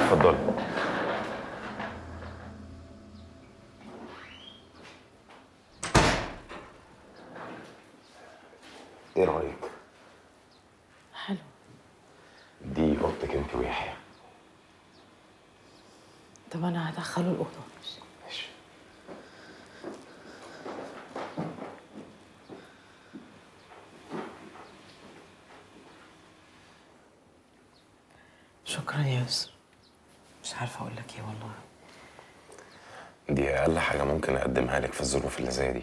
اتفضلي ايه رايك حلو دي اوضتك انت ويحيى طب انا هدخله الاوضه ماشي شكرا يا يسر مش عارفه اقول لك ايه والله دي اقل حاجه ممكن اقدمها لك في الظروف اللي زي دي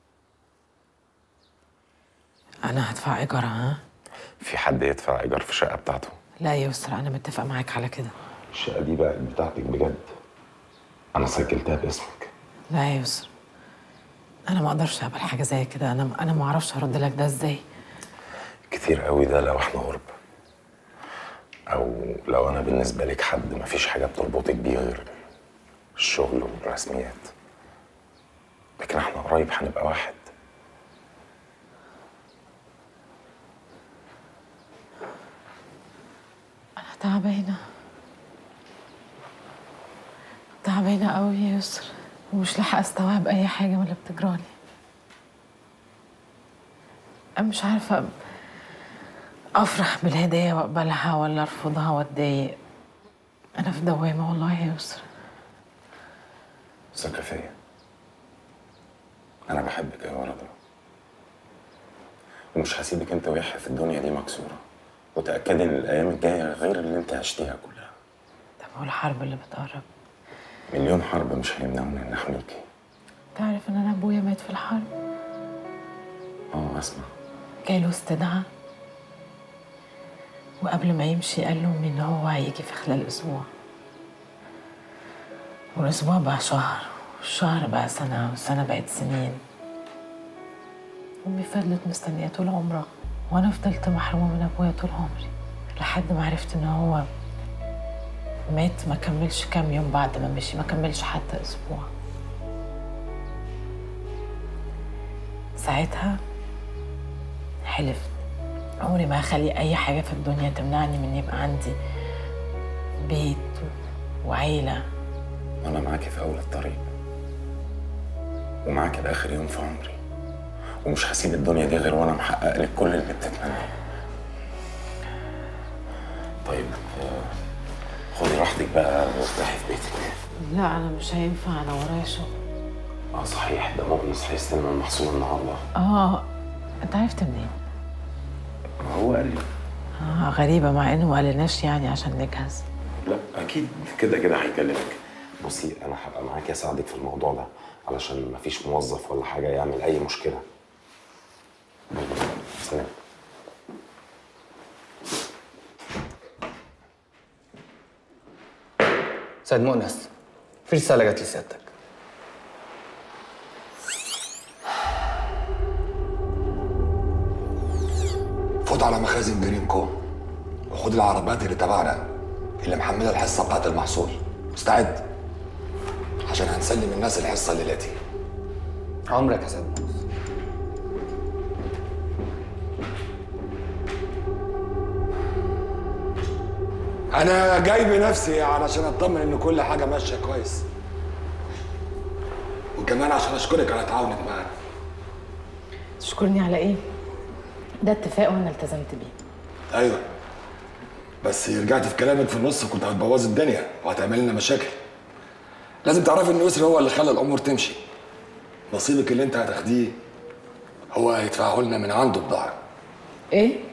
انا هدفع ايجار ها في حد يدفع ايجار في الشقه بتاعته لا يا يسر انا متفقه معاك على كده الشقه دي بقت بتاعتك بجد انا سجلتها باسمك لا يا يسر انا ما اقدرش اقبل حاجه زي كده انا انا ما اعرفش هرد لك ده ازاي كتير قوي ده لو احنا غرب او لو انا بالنسبه لك حد مفيش حاجه بتربطك بيه غير الشغل والرسميات لكن احنا قريب هنبقى واحد انا تعبانه تعبانه قوي يا يسر ومش لاحقه استوعب اي حاجه من اللي بتجرالي انا مش عارفه افرح بالهديه واقبلها ولا ارفضها واتضايق انا في دوامه والله يا يسر ثقة فيا انا بحبك يا ورده ومش هسيبك انت ويحيى في الدنيا دي مكسوره وتاكدي ان الايام الجايه غير اللي انت عشتيها كلها طب هو الحرب اللي بتقرب مليون حرب مش هيمنعونا ان احميكي تعرف ان انا ابويا مات في الحرب اه اسمع جاله استدعاء وقبل ما يمشي قال لهم ان هو هيجي في خلال اسبوع والاسبوع بقى شهر والشهر بقى سنة والسنة بقت سنين امي فضلت مستنية طول عمرها وانا فضلت محرومة من ابويا طول عمري لحد ما عرفت ان هو مات ما كملش كام يوم بعد ما مشي ما كملش حتى اسبوع ساعتها حلفت عمري ما هخلي اي حاجه في الدنيا تمنعني من يبقى عندي بيت وعيله وانا معاكي في اول الطريق ومعاكي لاخر يوم في عمري ومش هسيب الدنيا دي غير وانا محقق لك كل اللي بتتمناه طيب آه، خدي راحتك بقى وارتاحي في بيتك لا انا مش هينفع انا ورايا شغل اه صحيح ده مؤنس هيستلم المحصول النهارده اه انت عرفت منين ما هو قال لي آه غريبه مع انه ما قالناش يعني عشان نجهز لا اكيد كده كده هيكلمك بصي انا هبقى معاكي اساعدك في الموضوع ده علشان مفيش موظف ولا حاجه يعمل اي مشكله سلام سيد مؤنس في رسالة جات لسيادتك فوت على مخازن جرينكو وخد العربات اللي تبعنا اللي محمله الحصه بتاعت المحصول مستعد عشان هنسلم الناس الحصه الليلاتي عمرك يا سيد مؤنس انا جاي بنفسي علشان اطمن ان كل حاجه ماشيه كويس وكمان عشان اشكرك على تعاونك معانا تشكرني على ايه ده اتفاق وانا التزمت بيه ايوه بس رجعت في كلامك في النص كنت هتبوظ الدنيا وهتعمل لنا مشاكل لازم تعرفي ان يسري هو اللي خلى الامور تمشي نصيبك اللي انت هتاخديه هو هيدفعه لنا من عنده بضاعه ايه